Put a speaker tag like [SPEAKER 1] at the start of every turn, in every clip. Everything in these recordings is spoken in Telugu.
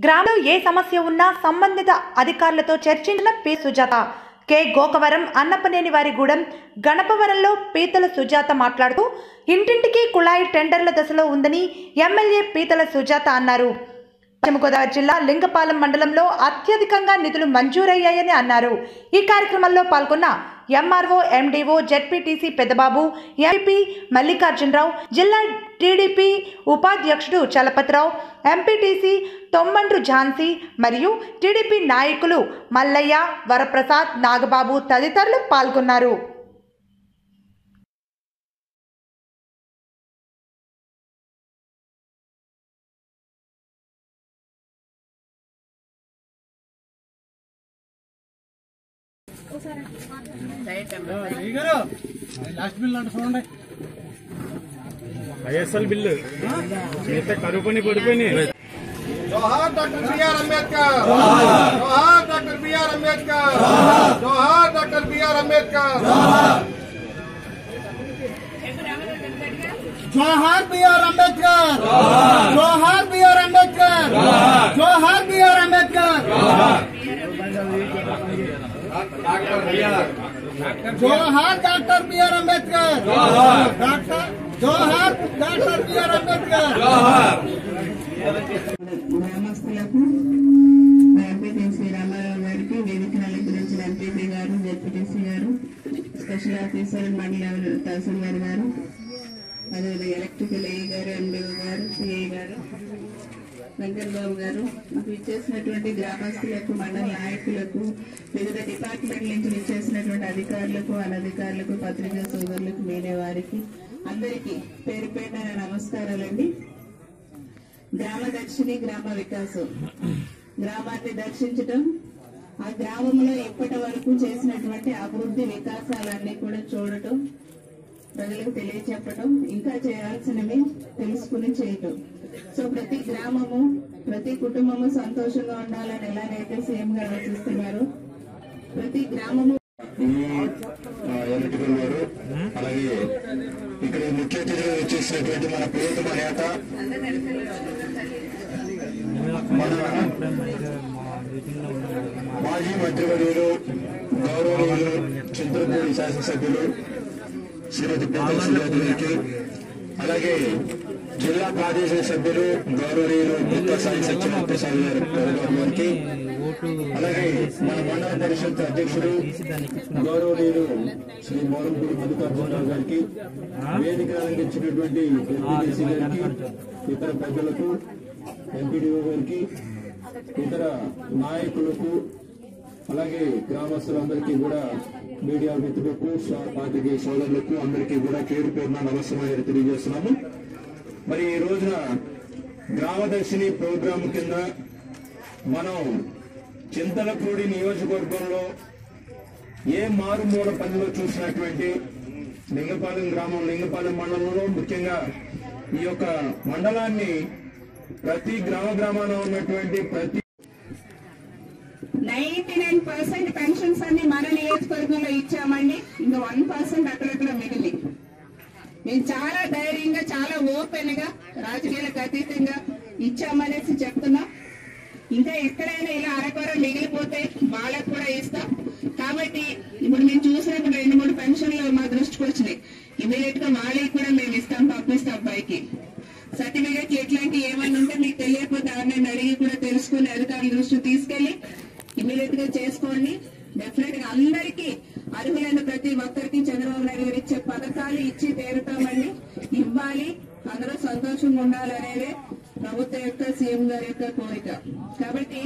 [SPEAKER 1] గ్రామంలో ఏ సమస్య ఉన్నా సంబంధిత అధికారులతో చర్చించిన పి సుజాత కె గోకవరం అన్నపనేని వారిగూడెం గణపవరంలో పీతల సుజాత మాట్లాడుతూ ఇంటింటికి కుళాయి టెండర్ల దశలో ఉందని ఎమ్మెల్యే పీతల సుజాత అన్నారు పశ్చిమ గోదావరి జిల్లా లింగపాలెం మండలంలో అత్యధికంగా నిధులు మంజూరయ్యాయని అన్నారు ఈ కార్యక్రమంలో పాల్గొన్న MRO MDO ZPTC Peddababu MP Mallikarjuna Rao జిల్లా టీడీపీ ఉపాధ్యక్షుడు చలపతిరావు ఎంపీటీసీ తొమ్మండ్రు ఝాన్సీ మరియు టీడీపీ నాయకులు మల్లయ్య వరప్రసాద్ నాగబాబు తదితరులు పాల్గొన్నారు
[SPEAKER 2] గారు లాస్ట్ బిల్ అంటే చూడండి
[SPEAKER 3] ఐఎస్ఎల్ బిల్లు మిగతా కరువు పని పడిపోయినాయి
[SPEAKER 4] జోహార్ డాక్టర్ బిఆర్ అంబేద్కర్ జోహార్ డాక్టర్ బిఆర్ అంబేద్కర్ జోహార్ డాక్టర్ బిఆర్ అంబేద్కర్
[SPEAKER 2] జోహార్ బిఆర్ అంబేద్కర్ జోహార్ బిఆర్ అంబేద్కర్ జోహార్ బిఆర్ అంబేద్కర్ జోహార్ డాక్టర్ బిఆర్ అంబేద్కర్ డాక్టర్ జోహార్ డాక్టర్ బిఆర్ అంబేద్కర్
[SPEAKER 5] గ్రామస్తులకు మా ఎంపీటీసీ రామారావు గారికి వేదిక అలంకరించిన ఎంపీపీ గారు జెడ్పీటీసీ గారు స్పెషల్ ఆఫీసర్ మండల తహసీల్దార్ గారు అదేవిధంగా ఎలక్ట్రికల్ ఏ గారు ఎండిఓ గారు సిఐ గారు వెంకట్ బాబు గారు మాకు ఇచ్చేసినటువంటి గ్రామస్తులకు మండల నాయకులకు వివిధ డిపార్ట్మెంట్ల నుంచి ఇచ్చేసినటువంటి అధికారులకు అనధికారులకు పత్రికా సోదరులకు మీడియా వారికి అందరికీ పేరు పేరున నమస్కారాలండి గ్రామ దర్శిని గ్రామ వికాసం గ్రామాన్ని దర్శించటం ఆ గ్రామంలో ఇప్పటి వరకు చేసినటువంటి అభివృద్ధి వికాసాలన్నీ కూడా చూడటం ప్రజలకు తెలియచెప్పటం ఇంకా చేయాల్సినవి తెలుసుకుని చేయటం సో ప్రతి గ్రామము ప్రతి కుటుంబము సంతోషంగా ఉండాలని ఎలాగైతే సీఎం గారు ఆలోచిస్తున్నారు ప్రతి గ్రామము
[SPEAKER 4] ఎలక్ట్రికల్ వారు అలాగే ఇక్కడ ముఖ్య అతిథిగా వచ్చేసినటువంటి మన ప్రియతమ నేత మన మాజీ మంత్రివర్యులు గౌరవనీయులు చింతలపూడి శాసనసభ్యులు శ్రీమతి పేదల సుజాత గారికి అలాగే జిల్లా ప్రాదేశిక సభ్యులు గౌరవనీయులు ముక్త సాయి సత్యనారాయణ ప్రసాద్ గారి గారికి అలాగే మన మండల పరిషత్ అధ్యక్షుడు గౌరవనీయులు శ్రీ మోరంపూడి మల్లికార్జునరావు గారికి వేదిక అలంకరించినటువంటి ఎంపీడీసీ గారికి ఇతర పెద్దలకు ఎంపీడీఓ గారికి ఇతర నాయకులకు అలాగే గ్రామస్తులందరికీ కూడా మీడియా మిత్రులకు స్వ- పాత్రికేయ సోదరులకు అందరికీ కూడా పేరు పేరున నమస్కారం తెలియజేస్తున్నాము మరి ఈ రోజున గ్రామదర్శిని ప్రోగ్రాం కింద మనం చింతలపూడి నియోజకవర్గంలో ఏ మారుమూల పనిలో చూసినటువంటి లింగపాలెం గ్రామం లింగపాలెం మండలంలో ముఖ్యంగా ఈ యొక్క మండలాన్ని ప్రతి గ్రామ గ్రామాన ఉన్నటువంటి ప్రతి
[SPEAKER 5] నైన్టీ నైన్ పర్సెంట్ పెన్షన్స్ అన్ని మన నియోజకవర్గంలో ఇచ్చామండి ఇంకా వన్ పర్సెంట్ అక్కడక్కడ మిగిలి మేము చాలా ధైర్యంగా చాలా ఓపెన్ గా రాజకీయాలకు అతీతంగా ఇచ్చామనేసి చెప్తున్నాం ఇంకా ఎక్కడైనా ఇలా అరకొర మిగిలిపోతే వాళ్ళకు కూడా ఇస్తాం కాబట్టి ఇప్పుడు మేము చూసినప్పుడు రెండు మూడు పెన్షన్లు మా దృష్టికి వచ్చినాయి ఇమీడియట్ గా వాళ్ళకి కూడా మేము ఇస్తాం పంపిస్తాం పైకి సర్టిఫికేట్ ఎట్లాంటి ఏమన్నా ఉంటే మీకు తెలియకపోతే ఎవరినైనా అడిగి కూడా తెలుసుకుని అధికారుల దృష్టికి తీసుకెళ్లి ఇమీడియట్ గా చేసుకోండి డెఫినెట్ గా అందరికీ అర్హులైన ప్రతి ఒక్కరికి చంద్రబాబు నాయుడు గారు ఇచ్చే పథకాలు ఇచ్చి తీరుతామండి ఇవ్వాలి అందరూ సంతోషంగా ఉండాలనేదే ప్రభుత్వం యొక్క సీఎం గారి యొక్క కోరిక కాబట్టి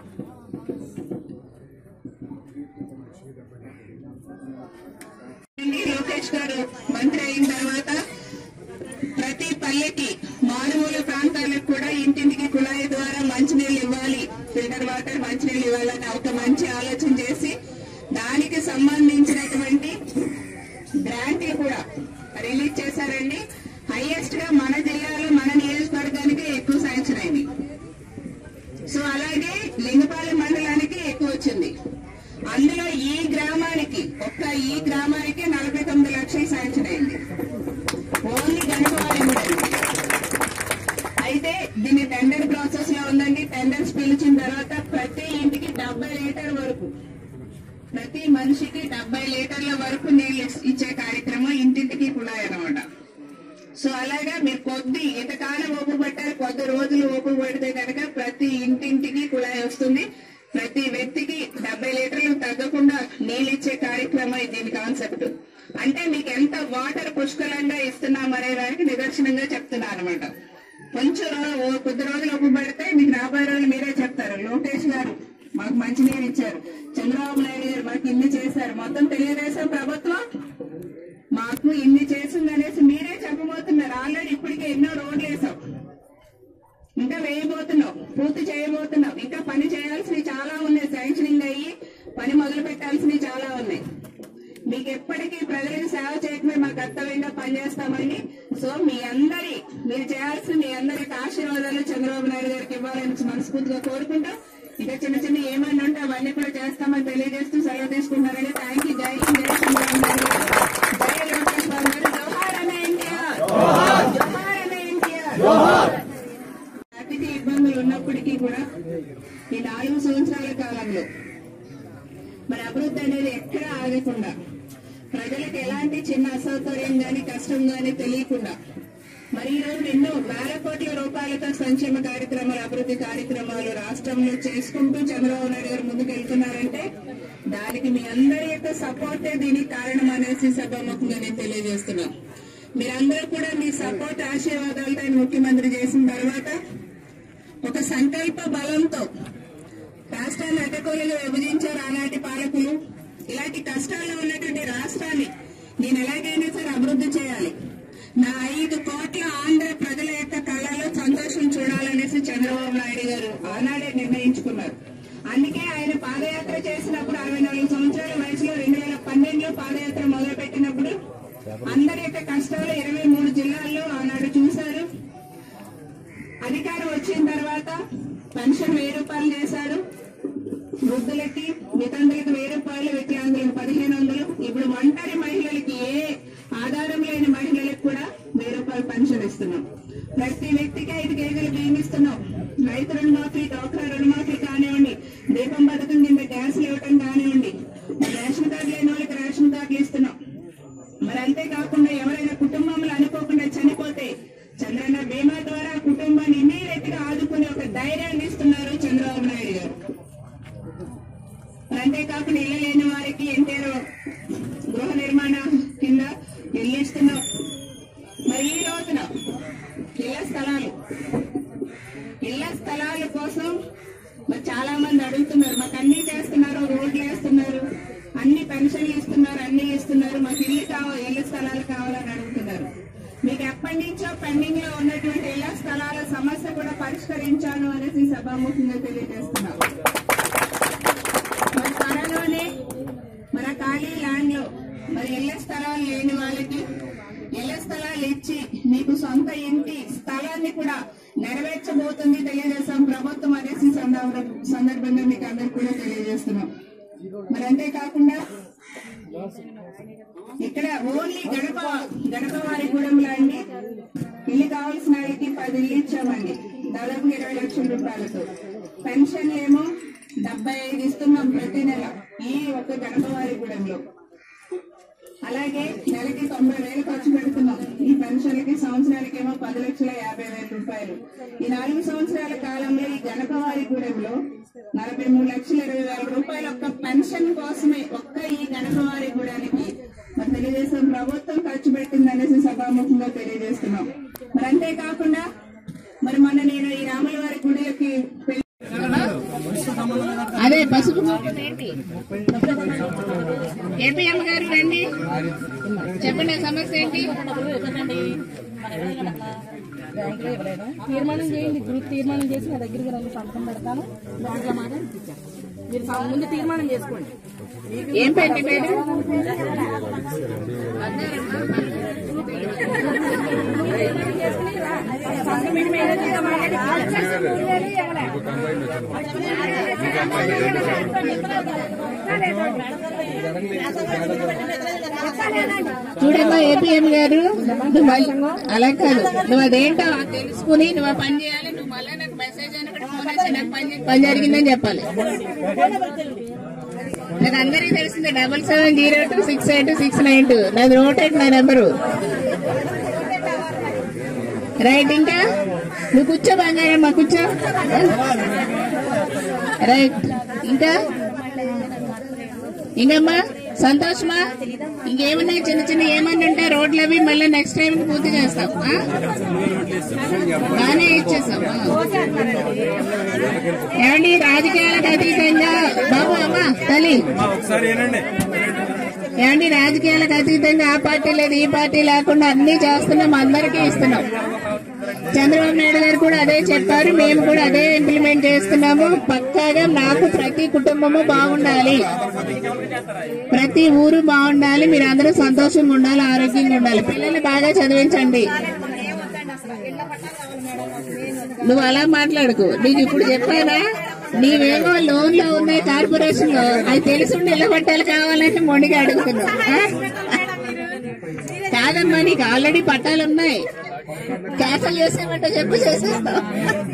[SPEAKER 5] లోకేష్ గారు మంత్రి అయిన తర్వాత ప్రతి పల్లెకి మారుమూల ప్రాంతాలకు కూడా ఇంటింటికి కుళాయి ద్వారా మంచినీళ్ళు ఇవ్వాలి ఫిల్టర్ వాటర్ మంచినీళ్ళు ఇవ్వాలని ఒక మంచి ఆలోచన చేసి దానికి సంబంధించినటువంటి గ్రాంట్లు కూడా రిలీజ్ చేశారండి హైయెస్ట్ గా మన జిల్లాలో మన నియోజకవర్గానికి ఎక్కువ శాంక్షన్ అయింది సో అలాగే లింగపాలెం మండలానికి ఎక్కువ వచ్చింది అందులో ఈ గ్రామానికి ఒక్క ఈ గ్రామానికి నలభై తొమ్మిది లక్షలు శాంక్షన్ అయింది ఓన్లీ గణపవారి అయితే దీని టెండర్ ప్రాసెస్ లో ఉందండి టెండర్స్ పిలిచి లీటర్ వరకు ప్రతి మనిషికి డెబ్బై లీటర్ల వరకు నీళ్ళు ఇస్- ఇచ్చే కార్యక్రమం ఇంటింటికి కుళాయి అన్నమాట సో అలాగా మీరు కొద్ది ఇంతకాలం ఓపు పట్టారు కొద్ది రోజులు ఓపు పడితే కనుక ప్రతి ఇంటింటికి కుళాయి వస్తుంది ప్రతి వ్యక్తికి డెబ్బై లీటర్లు తగ్గకుండా నీళ్ళు ఇచ్చే కార్యక్రమం దీని కాన్సెప్ట్ అంటే మీకు ఎంత వాటర్ పుష్కలంగా ఇస్తున్నాం అనే దానికి నిదర్శనంగా చెప్తున్నా అనమాట కొంచెం రో- ఓ కొద్ది రోజులు ఒప్పు పడితే మీకు రాబోయే రోజులు మీరే చెప్తారు లోకేష్ గారు మాకు మంచినీరు ఇచ్చారు చంద్రబాబు నాయుడు గారు మాకు ఇన్ని చేశారు మొత్తం తెలుగుదేశం ప్రభుత్వం మాకు ఇన్ని చేసింది అనేసి మీరే చెప్పబోతున్నారు ఆల్రెడీ ఇప్పటికే ఎన్నో రోడ్లు వేసాం ఇంకా వేయబోతున్నాం పూర్తి చేయబోతున్నాం ఇంకా పని చేయాల్సినవి చాలా ఉన్నాయి శాంక్షనింగ్ అయ్యి పని మొదలు పెట్టాల్సినవి చాలా ఉన్నాయి మీకు ఎప్పటికీ ప్రజలకు సేవ చేయటమే మా కర్తవ్యంగా పనిచేస్తామని సో మీ అందరి మీరు చేయాల్సిన మీ అందరికి ఆశీర్వాదాలు చంద్రబాబు నాయుడు గారికి ఇవ్వాలని మనస్ఫూర్తిగా కోరుకుంటాం ఇంకా చిన్న చిన్న ఏమైనా ఉంటే అవన్నీ కూడా చేస్తామని తెలియజేస్తూ సెలవు తీసుకుంటారని థ్యాంక్ యూ జై హింద్, జై చంద్రబాబు నాయుడు గారు. జై లోకేష్ బాబు గారు జోహార్ అనే ఎన్టీఆర్ జోహార్ అనే ఎన్టీఆర్ ఆర్థిక ఇబ్బందులు ఉన్నప్పటికీ కూడా ఈ నాలుగు సంవత్సరాల కాలంలో మరి అభివృద్ధి అనేది ఎక్కడ ఆగకుండా ప్రజలకు ఎలాంటి చిన్న అసౌకర్యం గాని కష్టం గాని తెలియకుండా మరి ఈ రోజు ఎన్నో వేల కోట్ల రూపాయలతో సంక్షేమ కార్యక్రమాలు అభివృద్ధి కార్యక్రమాలు రాష్ట్రంలో చేసుకుంటూ చంద్రబాబు నాయుడు గారు ముందుకు వెళ్తున్నారంటే దానికి మీ అందరి యొక్క సపోర్టే దీనికి కారణం అనేసి సభాముఖంగా నేను తెలియజేస్తున్నాను మీరందరూ కూడా మీ సపోర్ట్ ఆశీర్వాదాలతో ఆయన ముఖ్యమంత్రి చేసిన తర్వాత ఒక సంకల్ప బలంతో రాష్ట్రాన్ని అడ్డకోలుగా విభజించారు ఆనాటి పాలకులు ఇలాంటి కష్టాల్లో ఉన్నటువంటి రాష్ట్రాన్ని నేను ఎలాగైనా సరే అభివృద్ధి చేయాలి నా ఐదు కోట్ల ఆంధ్ర ప్రజల యొక్క కళలో సంతోషం చూడాలనేసి చంద్రబాబు నాయుడు గారు ఆనాడే నిర్ణయించుకున్నారు అందుకే ఆయన పాదయాత్ర చేసినప్పుడు అరవై నాలుగు సంవత్సరాల వయసులో రెండు వేల పన్నెండులో పాదయాత్ర మొదలు పెట్టినప్పుడు అందరి యొక్క కష్టాలు ఇరవై మూడు జిల్లాల్లో ఆనాడు చూశారు అధికారం వచ్చిన తర్వాత పెన్షన్ వెయ్యి రూపాయలు చేశారు వృద్ధులకి వితంతులకు వెయ్యి రూపాయలు వికలాంగులకు పదిహేను వందలు ఇప్పుడు ఒంటరి మహిళలకి ఏ ఆధారం లేని మహిళలకు కూడా వెయ్యి రూపాయలు పెన్షన్ ఇస్తున్నాం ప్రతి వ్యక్తికి ఐదు కేజీలు బియ్యం ఇస్తున్నాం రైతు రుణమాఫీ డోక్రా రుణమాఫీ కానివ్వండి దీపం పథకం కింద గ్యాస్లు ఇవ్వటం కానివ్వండి రేషన్ కార్డు లేని వాళ్ళకి రేషన్ కార్డులు ఇస్తున్నాం మరి అంతేకాకుండా ఎవరైనా కుటుంబంలో అనుకోకుండా చనిపోతే చంద్రన్న బీమా ద్వారా కుటుంబాన్ని ఇమీడియట్ గా ఆదుకునే ఒక ధైర్యాన్ని ఇస్తున్నారు చంద్రబాబు నాయుడు గారు మరి అంతేకాకుండా ఇల్లు లేని వారికి ఎన్టీఆర్ గృహ నిర్మాణ కింద ఇల్లు ఇస్తున్నాం మరి ఈ రోజున ఇళ్ల స్థలాలు ఇళ్ల స్థలాల కోసం మరి చాలా మంది అడుగుతున్నారు మాకు అన్ని చేస్తున్నారు రోడ్లు వేస్తున్నారు అన్ని పెన్షన్లు ఇస్తున్నారు అన్ని ఇస్తున్నారు మాకు ఇల్లు కావాలి ఇళ్ల స్థలాలు కావాలని అడుగుతున్నారు మీకు ఎప్పటి నుంచో పెండింగ్ లో ఉన్నటువంటి ఇళ్ల స్థలాల సమస్య కూడా పరిష్కరించాను అనేసి సభాముఖంగా తెలియజేస్తున్నాం మరి త్వరలోనే మన ఖాళీ ల్యాండ్ లో మరి ఇళ్ల స్థలాలు లేని వాళ్ళకి ఇళ్ల స్థలాలు ఇచ్చి మీకు సొంత ఇంటి స్థలాన్ని కూడా నెరవేర్చబోతుంది తెలుగుదేశం ప్రభుత్వం అనేసి సందర్భ- సందర్భంగా మీకు అందరికి కూడా తెలియజేస్తున్నాం మరి అంతేకాకుండా ఇక్కడ ఓన్లీ గడప గడప వారి గూడెంలో అండి ఇల్లు కావాల్సిన వాళ్ళకి పది ఇల్లు ఇచ్చామండి దాదాపు ఇరవై లక్షల రూపాయలతో పెన్షన్ ఏమో డెబ్బై ఐదు ఇస్తున్నాం ప్రతి నెల ఈ ఒక్క గడప వారి గూడెంలో అలాగే నెలకి తొంభై వేలు ఖర్చు పెడుతున్నాం ఈ పెన్షన్లకి సంవత్సరానికి ఏమో పది లక్షల యాభై వేల రూపాయలు ఈ నాలుగు సంవత్సరాల కాలంలో ఈ గణపవారి గూడెంలో నలభై మూడు లక్షల ఇరవై వేల రూపాయల ఒక్క పెన్షన్ కోసమే ఒక్క ఈ గణపవారి గూడానికి మరి తెలుగుదేశం ప్రభుత్వం ఖర్చు పెట్టింది అనేసి సభాముఖంగా తెలియజేస్తున్నాం మరి అంతేకాకుండా మరి మొన్న నేను ఈ రాముల వారి గుడికి పెళ్లి అదే పసుపు కుంకుమ ఏంటి ఏపీఎం గారు రండి చెప్పండి సమస్య ఏంటి
[SPEAKER 6] బ్యాంకులో ఇవ్వలేదు తీర్మానం చేయండి గ్రూప్ తీర్మానం చేసి నా దగ్గరికి రండి సంతకం పెడతాను బ్యాంకులో మాత్రం ఇచ్చాను మీరు సం- ముందు తీర్మానం చేసుకోండి
[SPEAKER 5] ఏం పెట్టి పేరు
[SPEAKER 6] సంతకం పెట్టి మేనేజర్తో మాట్లాడి
[SPEAKER 5] చూడమ్మా ఏపీఎం గారు నువ్వు అలా- అలా కాదు నువ్వు అదేంటో తెలుసుకుని నువ్వు ఆ పని చేయాలి నువ్వు మళ్ళీ నాకు మెసేజ్ అని కూడా ఫోన్ చేసి నాకు పని చేయి, పని జరిగిందని చెప్పాలి నాకు అందరికీ తెలిసిందే double seven zero two six eight six nine two నాది నోట్ ఎయిట్ నా నెంబరు రైట్ ఇంకా నువ్వు కూర్చో బంగారం మా కూర్చో రైట్ ఇంకా ఇంకమ్మా సంతోషమా ఇంకేమున్నాయి చిన్న చిన్న ఏమన్నా ఉంటే రోడ్లు అవి మళ్ళీ నెక్స్ట్ టైం పూర్తి చేస్తాం ఆ? బాగానే ఇచ్చేసాం ఆ. ఏమండి రాజకీయాలకు అతీతంగా బాబు అమ్మా తల్లి
[SPEAKER 3] ఒకసారి ఏనండి
[SPEAKER 5] ఏమండి రాజకీయాలకు అతీతంగా ఆ పార్టీ లేదు ఈ పార్టీ లేకుండా అన్ని చేస్తున్నాం అందరికీ ఇస్తున్నాం చంద్రబాబు నాయుడు గారు కూడా అదే చెప్పారు మేము కూడా అదే ఇంప్లిమెంట్ చేస్తున్నాము పక్కాగా నాకు ప్రతి కుటుంబము బాగుండాలి ప్రతి ఊరు బాగుండాలి మీరు అందరూ సంతోషంగా ఉండాలి ఆరోగ్యంగా ఉండాలి పిల్లల్ని బాగా చదివించండి నువ్వు అలా మాట్లాడుకు నీకు ఇప్పుడు చెప్పానా నీవేమో లోన్ లో ఉన్నాయి కార్పొరేషన్ లో అది తెలుసుండి ఇళ్ళ పట్టాలు కావాలంటే మొండిగా అడుగుతున్నావు ఆ? కాదమ్మా నీకు ఆల్రెడీ పట్టాలు ఉన్నాయి క్యాన్సల్ చేసేమంటే చెప్పు చేసేస్తావు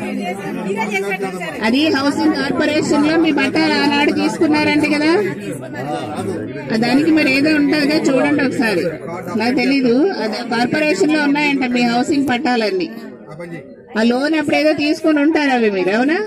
[SPEAKER 5] అది హౌసింగ్ కార్పొరేషన్ లో మీ పట్టాలు ఆనాడు తీసుకున్నారంట కదా ఆ దానికి మరి ఏదో ఉంటుందిగా చూడండి ఒకసారి నాకు తెలీదు అది కార్పొరేషన్ లో ఉన్నాయంట మీ హౌసింగ్ పట్టాలన్నీ ఆ లోన్ అప్పుడేదో తీసుకుని ఉంటారు అవి మీరు అవునా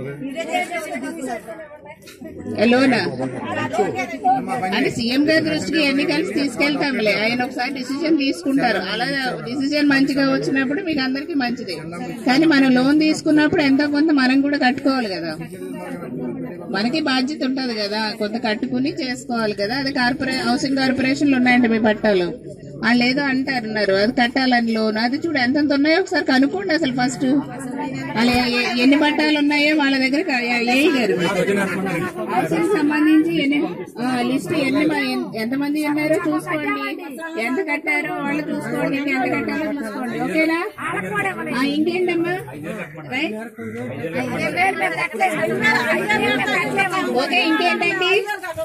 [SPEAKER 5] ఏ లోనా అంటే సీఎం గారి దృష్టికి ఎన్ని కలిసి తీసుకెళ్తాంలే ఆయన ఒకసారి డిసిజన్ తీసుకుంటారు అలా డిసిజన్ మంచిగా వచ్చినప్పుడు మీకు అందరికి మంచిది కానీ మనం లోన్ తీసుకున్నప్పుడు ఎంతో కొంత మనం కూడా కట్టుకోవాలి కదా మనకి బాధ్యత ఉంటది కదా కొంత కట్టుకుని చేసుకోవాలి కదా అది కార్పొరే హౌసింగ్ కార్పొరేషన్లు ఉన్నాయండి మీ పట్టాలు వాళ్ళు ఏదో అంటారున్నారు అది కట్టాలని లోన్ అది చూడు ఎంతెంత ఉన్నాయో ఒకసారి కనుక్కోండి అసలు ఫస్ట్ వాళ్ళు ఎ- ఎ- ఎన్ని పట్టాలు ఉన్నాయో వాళ్ళ దగ్గర క- ఏ- ఏ గారు హౌసింగ్ సంబంధించి ఎన్ని లిస్ట్ ఎన్ని మ- ఎన్- ఎంతమంది ఉన్నారో చూసుకోండి ఎంత కట్టారో వాళ్ళు చూసుకోండి ఇంకా ఎంత కట్టారో చూసుకోండి ఓకేనా ఆ, ఇంకేంటమ్మా రైట్ ఓకే ఇంకేంటండి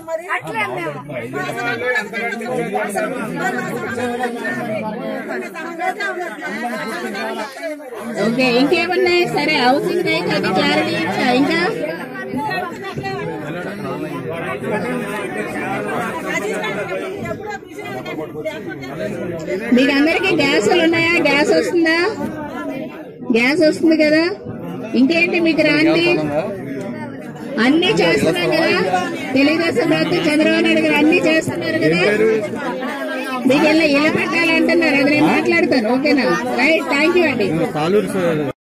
[SPEAKER 5] ఓకే ఇంకేమన్నాయి సరే హౌసింగ్ రైట్ అది క్లారిటీ ఇచ్చా ఇంకా మీకు అందరికి గ్యాసులు ఉన్నాయా గ్యాస్ వస్తుందా గ్యాస్ వస్తుంది కదా ఇంకేంటి మీకు రాంది అన్ని చేస్తున్నాం కదా తెలుగుదేశం ప్రభుత్వం చంద్రబాబు నాయుడు గారు అన్ని చేస్తున్నారు కదా మీకు ఇలా ఇళ్ళ పెట్టాలంటున్నారు అది నేను మాట్లాడతాను ఓకేనా రైట్ థ్యాంక్ యూ అండి
[SPEAKER 3] కాలూరు